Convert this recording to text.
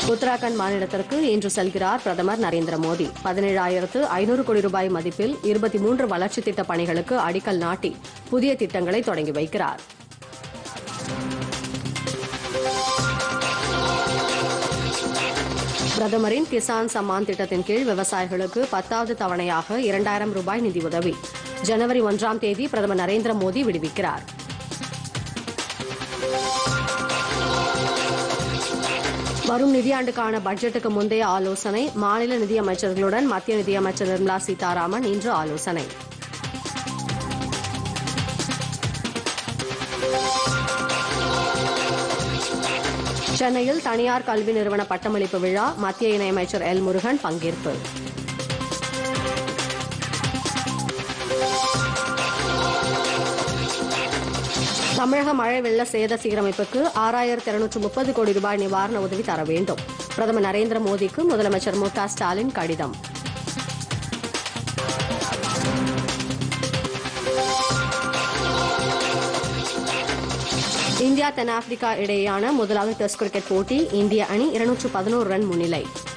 உத்தராகண்ட் மாநிலத்திற்கு இன்று செல்கிறார் பிரதமர் நரேந்திர மோடி பதினேழாயிரத்து ஐநூறு கோடி ரூபாய் மதிப்பில் இருபத்தி மூன்று வளர்ச்சித் திட்டப் பணிகளுக்கு அடிக்கல் நாட்டி புதிய திட்டங்களை தொடங்கி வைக்கிறார் பிரதமரின் கிசான் சம்மான் திட்டத்தின் கீழ் விவசாயிகளுக்கு பத்தாவது தவணையாக இரண்டாயிரம் ரூபாய் நிதியுதவி ஜனவரி ஒன்றாம் தேதி பிரதமர் நரேந்திர மோடி விடுவிக்கிறார் வரும் நிதியாண்டுக்கான பட்ஜெட்டுக்கு முந்தைய ஆலோசனை மாநில நிதியமைச்சர்களுடன் மத்திய நிதியமைச்சர் நிர்மலா சீதாராமன் இன்று ஆலோசனை சென்னையில் தனியார் கல்வி நிறுவன பட்டமளிப்பு விழா மத்திய இணையமைச்சர் எல் முருகன் பங்கேற்பு தமிழக மழை வெள்ள சேத சீரமைப்புக்கு ஆறாயிரத்தி இருநூற்று முப்பது கோடி ரூபாய் நிவாரண உதவி தர வேண்டும் பிரதமர் நரேந்திர மோடிக்கு முதலமைச்சர் மு க ஸ்டாலின் கடிதம் இந்தியா தென்னாப்பிரிக்கா இடையேயான முதலாவது டெஸ்ட் கிரிக்கெட் போட்டி இந்திய அணி இருநூற்று பதினோரு ரன் முன்னிலை